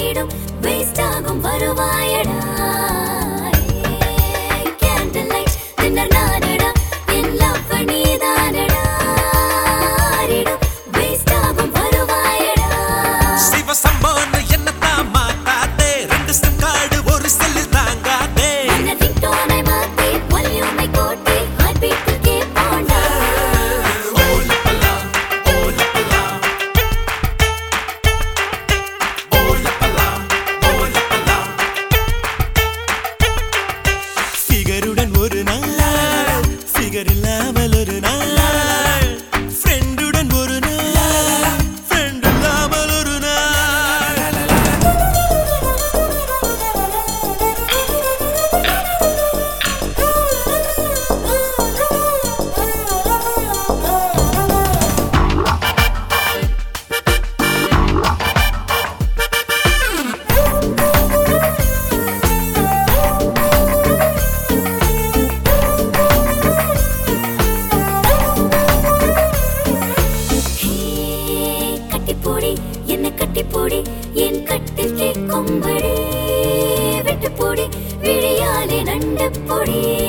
ஆகிடும் வேஸ்ட் ஆகும் வருவாயடா கேண்டில் லைட் டின்னர் நானடா என் லவ் நீதானடா வேஸ்ட் ஆகும் வருவாயடா சிவசம்மான்னு என்னத்தான் மாத்தாதே ரெண்டு சிம் கார்டு ஒரு செல்லு தாங்காதே என்ன ரிங்டோனை மாத்தி வால்யூமை கூட்டி ஹார்ட் பீட்டில் கேட்போண்டா ஃபிகருடன் ஒரு நாள் ஃபிகர் இல்லாமல் ஒரு நாள் ஃப்ரெண்டுடன் ஒரு நாள் ஃப்ரெண்ட் இல்லாமல் ஒரு நாள் ஹே, கட்டிப்போடி என்ன கட்டிப்போடி என் கட்டில் கேட்கும்படி விட்டுப்போடி விழியாலே நண்டு பொடி